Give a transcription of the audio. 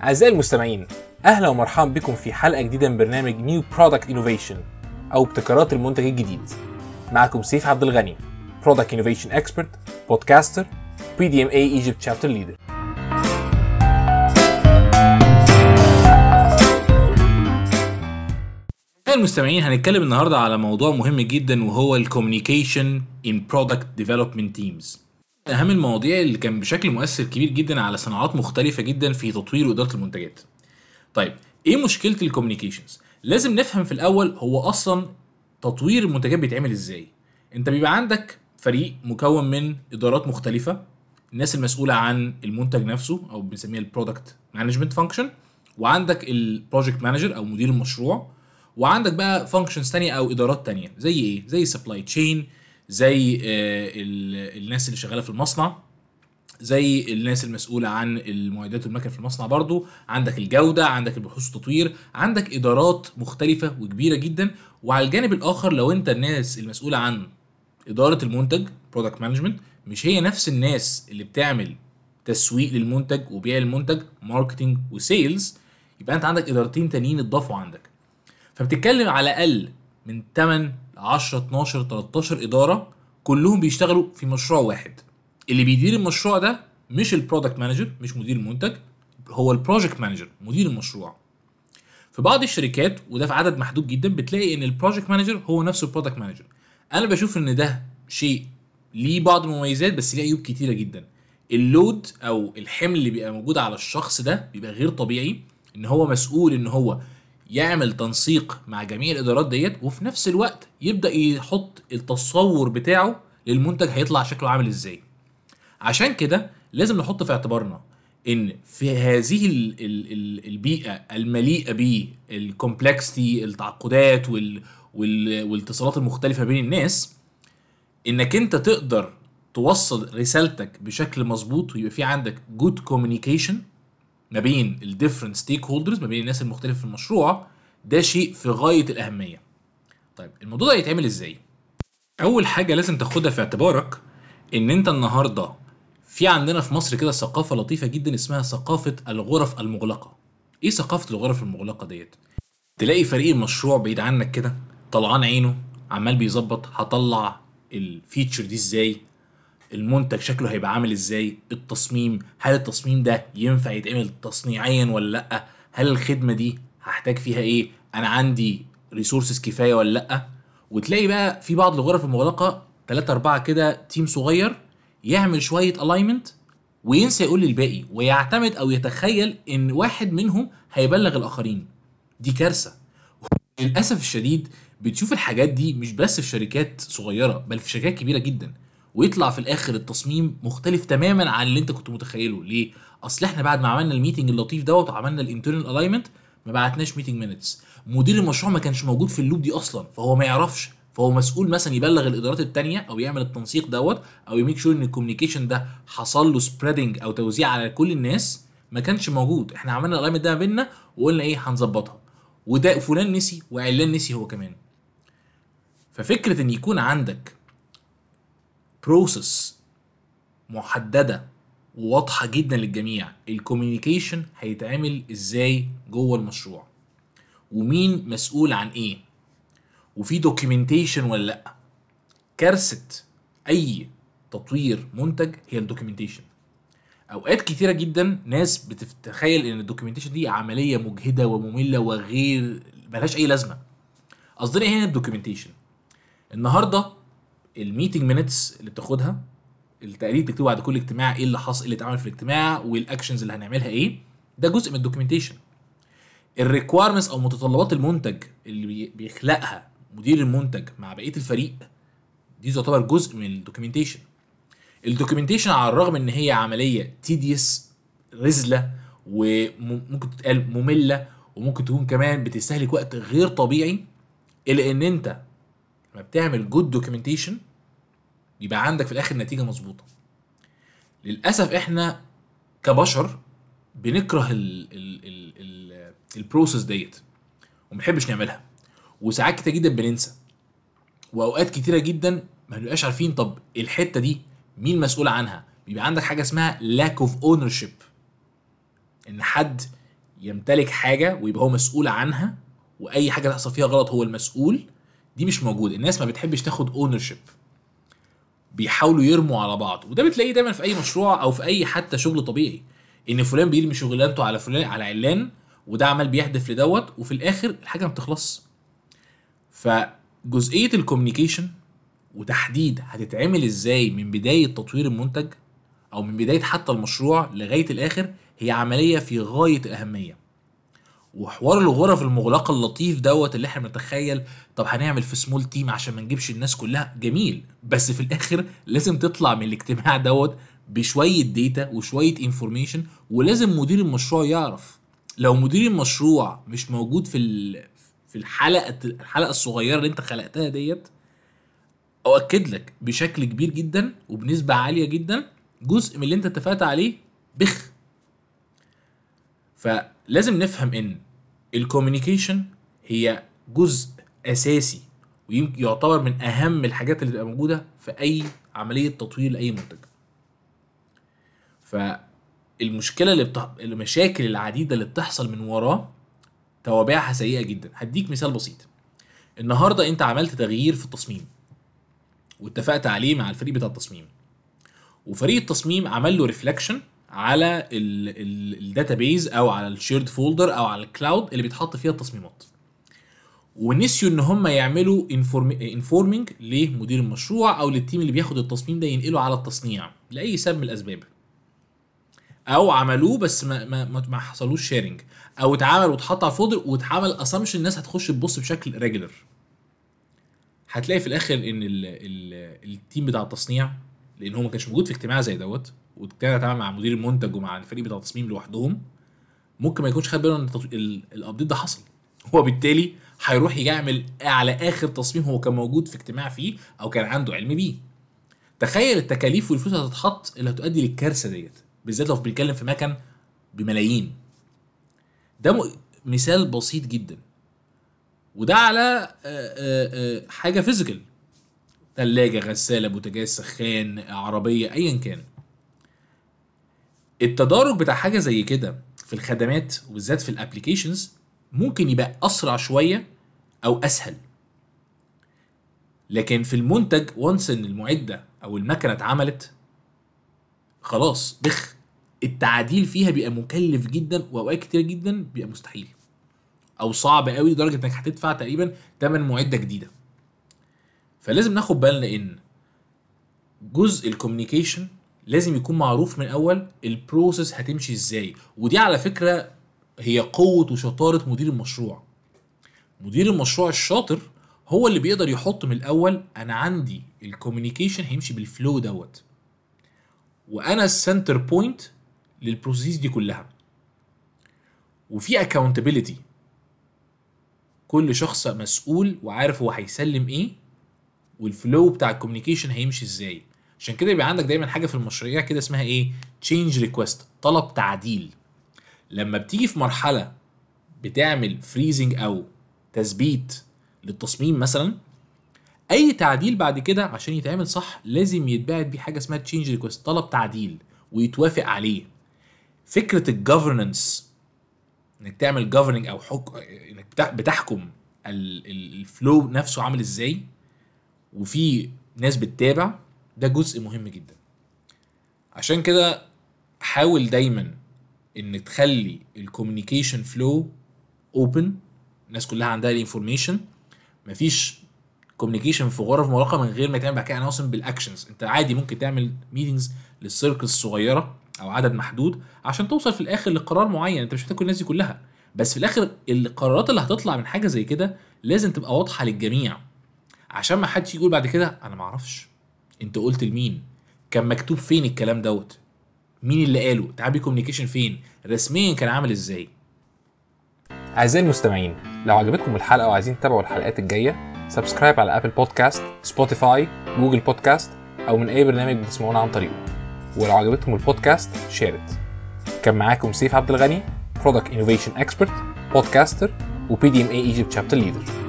أعزائي المستمعين أهلا ومرحبا بكم في حلقة جديدة من برنامج نيو برودكت انوفيشن أو ابتكارات المنتج الجديد معكم سيف عبد الغني برودكت انوفيشن اكسبرت بودكاستر بي دي ام اي ايجيبت شابتر ليدر المستمعين هنتكلم النهارده على موضوع مهم جدا وهو الكوميونيكيشن ان برودكت ديفلوبمنت تيمز اهم المواضيع اللي كان بشكل مؤثر كبير جدا على صناعات مختلفه جدا في تطوير واداره المنتجات طيب ايه مشكله الكوميونيكيشنز لازم نفهم في الاول هو اصلا تطوير المنتجات بيتعمل ازاي انت بيبقى عندك فريق مكون من ادارات مختلفه الناس المسؤوله عن المنتج نفسه او بنسميها البرودكت مانجمنت فانكشن وعندك البروجكت مانجر او مدير المشروع وعندك بقى فانكشنز تانية او ادارات تانية زي ايه زي سبلاي تشين زي آه الناس اللي شغاله في المصنع زي الناس المسؤوله عن المعدات والمكن في المصنع برضو عندك الجوده عندك البحوث والتطوير عندك ادارات مختلفه وكبيره جدا وعلى الجانب الاخر لو انت الناس المسؤوله عن اداره المنتج برودكت مانجمنت مش هي نفس الناس اللي بتعمل تسويق للمنتج وبيع المنتج ماركتنج وسيلز يبقى انت عندك ادارتين تانيين اتضافوا عندك فبتتكلم على الاقل من 8 10 12 13 اداره كلهم بيشتغلوا في مشروع واحد اللي بيدير المشروع ده مش البرودكت مانجر مش مدير المنتج هو البروجكت مانجر مدير المشروع في بعض الشركات وده في عدد محدود جدا بتلاقي ان البروجكت مانجر هو نفسه البرودكت مانجر انا بشوف ان ده شيء ليه بعض المميزات بس ليه عيوب كتيره جدا اللود او الحمل اللي بيبقى موجود على الشخص ده بيبقى غير طبيعي ان هو مسؤول ان هو يعمل تنسيق مع جميع الادارات ديت وفي نفس الوقت يبدا يحط التصور بتاعه للمنتج هيطلع شكله عامل ازاي عشان كده لازم نحط في اعتبارنا ان في هذه ال ال ال البيئه المليئه بالكومبلكسيتي التعقدات وال وال والاتصالات المختلفه بين الناس انك انت تقدر توصل رسالتك بشكل مظبوط ويبقى في عندك جود كوميونيكيشن ما بين الديفرنت ستيك هولدرز ما بين الناس المختلفه في المشروع ده شيء في غايه الاهميه طيب الموضوع ده يتعمل ازاي اول حاجه لازم تاخدها في اعتبارك ان انت النهارده في عندنا في مصر كده ثقافه لطيفه جدا اسمها ثقافه الغرف المغلقه ايه ثقافه الغرف المغلقه ديت تلاقي فريق المشروع بعيد عنك كده طلعان عينه عمال بيظبط هطلع الفيتشر دي ازاي المنتج شكله هيبقى عامل ازاي التصميم هل التصميم ده ينفع يتعمل تصنيعيا ولا لا هل الخدمه دي هحتاج فيها ايه انا عندي ريسورسز كفايه ولا لا وتلاقي بقى في بعض الغرف المغلقه 3 4 كده تيم صغير يعمل شويه الاينمنت وينسى يقول للباقي ويعتمد او يتخيل ان واحد منهم هيبلغ الاخرين دي كارثه للاسف الشديد بتشوف الحاجات دي مش بس في شركات صغيره بل في شركات كبيره جدا ويطلع في الاخر التصميم مختلف تماما عن اللي انت كنت متخيله ليه اصل احنا بعد ما عملنا الميتنج اللطيف دوت وعملنا الانترنال الاينمنت ما بعتناش ميتنج مينتس مدير المشروع ما كانش موجود في اللوب دي اصلا فهو ما يعرفش فهو مسؤول مثلا يبلغ الادارات التانية او يعمل التنسيق دوت او يميك شور ان الكوميونيكيشن ده حصل له سبريدنج او توزيع على كل الناس ما كانش موجود احنا عملنا الاينمنت ده ما بيننا وقلنا ايه هنظبطها وده فلان نسي وعلان نسي هو كمان ففكره ان يكون عندك بروسس محدده وواضحه جدا للجميع الكوميونيكيشن هيتعمل ازاي جوه المشروع ومين مسؤول عن ايه وفي دوكيومنتيشن ولا لا كارثه اي تطوير منتج هي الدوكيومنتيشن اوقات كتيره جدا ناس بتتخيل ان الدوكيومنتيشن دي عمليه مجهده وممله وغير ملهاش اي لازمه قصدنا هنا الدوكيومنتيشن النهارده الميتنج مينتس اللي بتاخدها التقرير بتكتبه بعد كل اجتماع ايه اللي حصل ايه اللي اتعمل في الاجتماع والاكشنز اللي هنعملها ايه ده جزء من الدوكيومنتيشن الريكويرمنتس او متطلبات المنتج اللي بيخلقها مدير المنتج مع بقيه الفريق دي تعتبر جزء من الدوكيومنتيشن الدوكيومنتيشن على الرغم ان هي عمليه تيديوس رزله وممكن تتقال ممله وممكن تكون كمان بتستهلك وقت غير طبيعي الا ان انت لما بتعمل جود دوكيومنتيشن يبقى عندك في الاخر نتيجه مظبوطه للاسف احنا كبشر بنكره البروسيس ديت وما بنحبش نعملها وساعات كتير جدا بننسى واوقات كتيره جدا ما بنبقاش عارفين طب الحته دي مين مسؤول عنها بيبقى عندك حاجه اسمها lack of ownership ان حد يمتلك حاجه ويبقى هو مسؤول عنها واي حاجه تحصل فيها غلط هو المسؤول دي مش موجوده الناس ما بتحبش تاخد اونر شيب بيحاولوا يرموا على بعض وده بتلاقيه دايما في اي مشروع او في اي حتى شغل طبيعي ان فلان بيرمي شغلانته على فلان على علان وده عمال بيهدف لدوت وفي الاخر الحاجه ما بتخلصش فجزئيه الكوميونيكيشن وتحديد هتتعمل ازاي من بدايه تطوير المنتج او من بدايه حتى المشروع لغايه الاخر هي عمليه في غايه الاهميه وحوار الغرف المغلقه اللطيف دوت اللي احنا بنتخيل طب هنعمل في سمول تيم عشان ما نجيبش الناس كلها جميل بس في الاخر لازم تطلع من الاجتماع دوت بشويه ديتا وشويه انفورميشن ولازم مدير المشروع يعرف لو مدير المشروع مش موجود في في الحلقه الحلقه الصغيره اللي انت خلقتها ديت اؤكد لك بشكل كبير جدا وبنسبه عاليه جدا جزء من اللي انت اتفقت عليه بخ فلازم نفهم ان الكوميونيكيشن هي جزء اساسي ويمكن يعتبر من اهم الحاجات اللي بتبقى موجوده في اي عمليه تطوير لاي منتج فالمشكله اللي بتح... المشاكل العديده اللي بتحصل من وراه توابعها سيئه جدا هديك مثال بسيط النهارده انت عملت تغيير في التصميم واتفقت عليه مع الفريق بتاع التصميم وفريق التصميم عمل له ريفلكشن على الداتابيز او على الشيرد فولدر او على الكلاود اللي بيتحط فيها التصميمات ونسيوا ان هم يعملوا انفورمنج لمدير المشروع او للتيم اللي بياخد التصميم ده ينقله على التصنيع لاي سبب من الاسباب او عملوه بس ما ما ما حصلوش شيرنج او اتعمل واتحط على الفولدر واتعمل اسامبشن الناس هتخش تبص بشكل ريجولر هتلاقي في الاخر ان ال ال التيم بتاع التصنيع لان هو ما كانش موجود في اجتماع زي دوت وابتدى يتعامل مع مدير المنتج ومع الفريق بتاع التصميم لوحدهم ممكن ما يكونش خد باله ان الابديت ده حصل وبالتالي هيروح يعمل على اخر تصميم هو كان موجود في اجتماع فيه او كان عنده علم بيه تخيل التكاليف والفلوس اللي هتتحط اللي هتؤدي للكارثه ديت بالذات لو بنتكلم في مكن بملايين ده مثال بسيط جدا وده على حاجه فيزيكال ثلاجه غساله بوتاجاز سخان عربيه ايا كان التدارك بتاع حاجه زي كده في الخدمات وبالذات في الابلكيشنز ممكن يبقى اسرع شويه او اسهل لكن في المنتج وانس ان المعده او المكنه اتعملت خلاص بخ التعديل فيها بيبقى مكلف جدا واوقات كتير جدا بيبقى مستحيل او صعب قوي لدرجه انك هتدفع تقريبا ثمن معده جديده فلازم ناخد بالنا ان جزء الكوميونيكيشن لازم يكون معروف من اول البروسيس هتمشي ازاي ودي على فكره هي قوه وشطاره مدير المشروع مدير المشروع الشاطر هو اللي بيقدر يحط من الاول انا عندي الكوميونيكيشن هيمشي بالفلو دوت وانا السنتر بوينت للبروسيس دي كلها وفي اكاونتبيلتي كل شخص مسؤول وعارف هو هيسلم ايه والفلو بتاع الكوميونيكيشن هيمشي ازاي عشان كده يبقى عندك دايما حاجه في المشاريع كده اسمها ايه تشينج ريكوست طلب تعديل لما بتيجي في مرحله بتعمل فريزنج او تثبيت للتصميم مثلا اي تعديل بعد كده عشان يتعمل صح لازم يتبعت بيه حاجه اسمها تشينج ريكوست طلب تعديل ويتوافق عليه فكره الجفرنس انك تعمل جفرنج او حكم انك بتحكم الفلو نفسه عامل ازاي وفي ناس بتتابع ده جزء مهم جدا عشان كده حاول دايما ان تخلي الكوميونيكيشن فلو اوبن الناس كلها عندها الانفورميشن مفيش كوميونيكيشن في غرف مغلقه من غير ما تعمل بعد كده اناونسمنت بالاكشنز انت عادي ممكن تعمل ميتنجز للسيركل الصغيره او عدد محدود عشان توصل في الاخر لقرار معين انت مش محتاج كل الناس دي كلها بس في الاخر القرارات اللي هتطلع من حاجه زي كده لازم تبقى واضحه للجميع عشان ما حدش يقول بعد كده انا ما اعرفش انت قلت لمين كان مكتوب فين الكلام دوت مين اللي قاله تعبي كوميونيكيشن فين رسميا كان عامل ازاي اعزائي المستمعين لو عجبتكم الحلقه وعايزين تتابعوا الحلقات الجايه سبسكرايب على ابل بودكاست سبوتيفاي جوجل بودكاست او من اي برنامج بتسمعونا عن طريقه ولو عجبتكم البودكاست شيرت كان معاكم سيف عبد الغني برودكت انوفيشن اكسبرت بودكاستر وبي دي ام اي ايجيبت شابتر ليدر